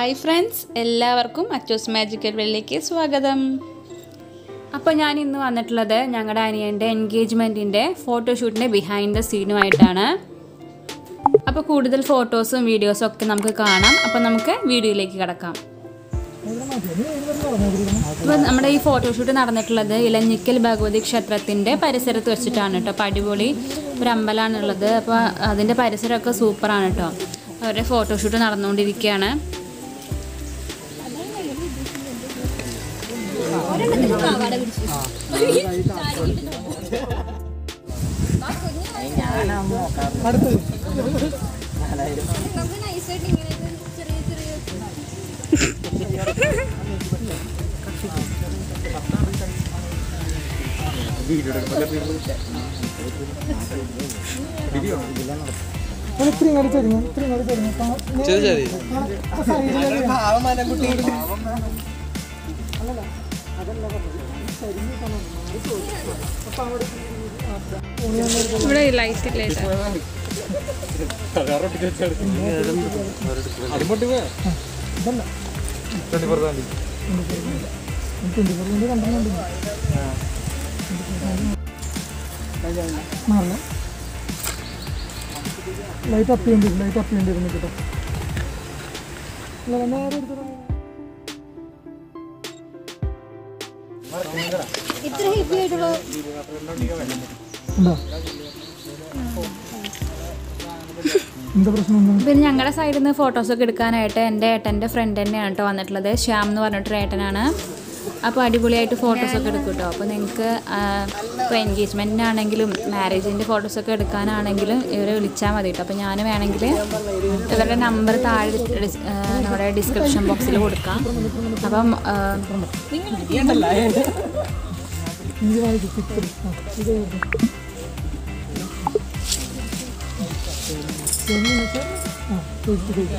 hi friends എല്ലാവർക്കും അച്ചോസ് magical വെള്ളിലേക്ക് സ്വാഗതം അപ്പോൾ ഞാൻ ഇന്ന് വന്നിട്ടുള്ളത് ഞങ്ങളുടെ അനിയൻ്റെ എൻഗേജ്മെൻറ്റിൻ്റെ ഫോട്ടോഷൂട്ടിൻ്റെ ബിഹൈൻഡ് ദ സീനുമായിട്ടാണ് അപ്പോൾ കൂടുതൽ ഫോട്ടോസും വീഡിയോസും ഒക്കെ നമുക്ക് കാണാം അപ്പോൾ നമുക്ക് വീഡിയോയിലേക്ക് കിടക്കാം അപ്പോൾ നമ്മുടെ ഈ ഫോട്ടോഷൂട്ട് നടന്നിട്ടുള്ളത് ഇലഞ്ഞിക്കൽ ഭഗവതി ക്ഷേത്രത്തിൻ്റെ പരിസരത്ത് വെച്ചിട്ടാണ് കേട്ടോ അപ്പോൾ അടിപൊളി ഒരു അമ്പലമാണുള്ളത് അപ്പോൾ അതിൻ്റെ പരിസരമൊക്കെ സൂപ്പറാണ് കേട്ടോ അവരുടെ ഫോട്ടോഷൂട്ട് നടന്നുകൊണ്ടിരിക്കുകയാണ് നമുക്ക് നൈസായിട്ട് ഇങ്ങനെ ഇത് ചെറിയ ചെറിയ ഇത്രയും ഇങ്ങോട്ട് ചെരിഞ്ഞു ഇത്രയും ഇങ്ങോട്ട് ചെരിഞ്ഞു ആ സൈഡിലേക്ക് ഇവിടെ ലൈറ്റ് ഇല്ലേ ഇതല്ല ട്വന്റി ഫോർ കണ്ടെന്നുണ്ട് മാറില്ല ലൈറ്റ് അപ്പ് ചെയ്യേണ്ടി ലൈറ്റ് അപ്പ് ചെയ്യേണ്ടി വരുന്നു കേട്ടോ ഇല്ല, നേരെ എടുത്തിട്ട് ഇത്ര ഹെവി ആയിട്ടുള്ള ഉണ്ടോ എന്താ പ്രശ്നം ഒന്നും പിന്നെ ഞങ്ങളുടെ സൈഡിൽ നിന്ന് ഫോട്ടോസൊക്കെ എടുക്കാനായിട്ട് എൻ്റെ ഏട്ടൻ്റെ ഫ്രണ്ട് തന്നെയാണ് കേട്ടോ വന്നിട്ടുള്ളത് ശ്യാം എന്ന് പറഞ്ഞിട്ടൊരു ഏട്ടനാണ് അപ്പോൾ അടിപൊളിയായിട്ട് ഫോട്ടോസൊക്കെ എടുക്കും കേട്ടോ അപ്പോൾ നിങ്ങൾക്ക് ഇപ്പോൾ എൻഗേജ്മെൻറ്റിനാണെങ്കിലും മാരേജിൻ്റെ ഫോട്ടോസൊക്കെ എടുക്കാനാണെങ്കിലും ഇവരെ വിളിച്ചാൽ മതി കേട്ടോ അപ്പോൾ ഞാൻ വേണമെങ്കിൽ ഇവരുടെ നമ്പർ താഴെ ഡിസ്- ആ, നമ്മുടെ ഡിസ്ക്രിപ്ഷൻ ബോക്സിൽ കൊടുക്കാം അപ്പം ആ, ഇത് വായിക്കും പിക്ചർ ഇത് എങ്ങനെ വെച്ചാൽ ആ ചോദിച്ചു ചോദിച്ചു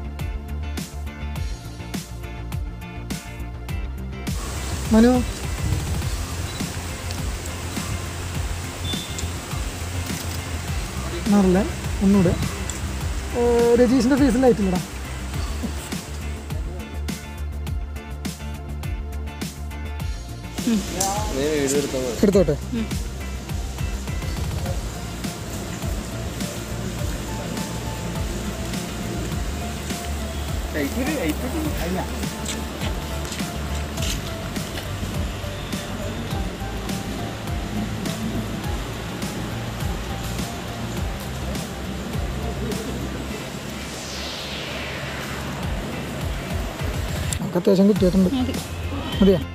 മനു മാറില്ല ഒന്നുകൂടെ ഏഹ് രജീഷിൻ്റെ ഫീസിൽ ലൈറ്റില്ലടാ എടുത്തോട്ടെ നമുക്ക് അത്യാവശ്യം കിട്ടിയിട്ടുണ്ട് മതിയോ